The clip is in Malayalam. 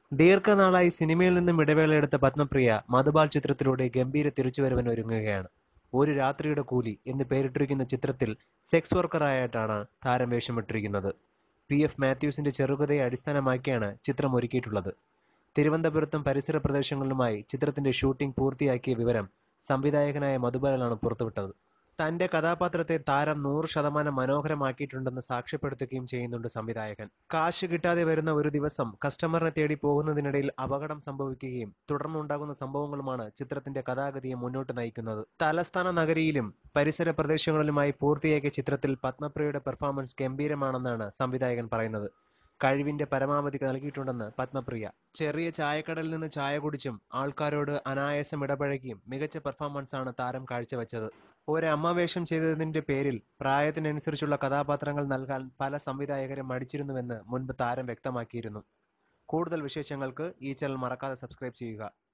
ദീർഘനാളായി സിനിമയിൽ നിന്നും ഇടവേളയെടുത്ത പത്മപ്രിയ മധുബാൽ ചിത്രത്തിലൂടെ ഗംഭീര തിരിച്ചുവരവിന് ഒരുങ്ങുകയാണ് ഒരു രാത്രിയുടെ കൂലി എന്ന് പേരിട്ടിരിക്കുന്ന ചിത്രത്തിൽ സെക്സ് വർക്കറായിട്ടാണ് താരം വേഷമിട്ടിരിക്കുന്നത് പി എഫ് മാത്യൂസിന്റെ ചെറുകഥയെ അടിസ്ഥാനമാക്കിയാണ് ചിത്രം ഒരുക്കിയിട്ടുള്ളത് തിരുവനന്തപുരത്തും പരിസര പ്രദേശങ്ങളിലുമായി ചിത്രത്തിന്റെ ഷൂട്ടിംഗ് പൂർത്തിയാക്കിയ വിവരം സംവിധായകനായ മധുബാലാണ് പുറത്തുവിട്ടത് തന്റെ കഥാപാത്രത്തെ താരം നൂറ് ശതമാനം മനോഹരമാക്കിയിട്ടുണ്ടെന്ന് സാക്ഷ്യപ്പെടുത്തുകയും ചെയ്യുന്നുണ്ട് സംവിധായകൻ കാശ് കിട്ടാതെ വരുന്ന ഒരു ദിവസം കസ്റ്റമറിനെ തേടി പോകുന്നതിനിടയിൽ അപകടം സംഭവിക്കുകയും തുടർന്നുണ്ടാകുന്ന സംഭവങ്ങളുമാണ് ചിത്രത്തിന്റെ കഥാഗതിയെ മുന്നോട്ട് നയിക്കുന്നത് തലസ്ഥാന നഗരിയിലും പരിസര പ്രദേശങ്ങളിലുമായി പൂർത്തിയാക്കിയ ചിത്രത്തിൽ പത്മപ്രിയയുടെ പെർഫോമൻസ് ഗംഭീരമാണെന്നാണ് സംവിധായകൻ പറയുന്നത് കഴിവിന്റെ പരമാവധി നൽകിയിട്ടുണ്ടെന്ന് പത്മപ്രിയ ചെറിയ ചായക്കടയിൽ നിന്ന് ചായ കുടിച്ചും ആൾക്കാരോട് അനായാസം ഇടപഴകിയും മികച്ച പെർഫോമൻസ് ആണ് താരം കാഴ്ചവെച്ചത് ഒരമ്മ വേഷം ചെയ്തതിന്റെ പേരിൽ പ്രായത്തിനനുസരിച്ചുള്ള കഥാപാത്രങ്ങൾ നൽകാൻ പല സംവിധായകരും മടിച്ചിരുന്നുവെന്ന് മുൻപ് താരം വ്യക്തമാക്കിയിരുന്നു കൂടുതൽ വിശേഷങ്ങൾക്ക് ഈ ചാനൽ മറക്കാതെ സബ്സ്ക്രൈബ് ചെയ്യുക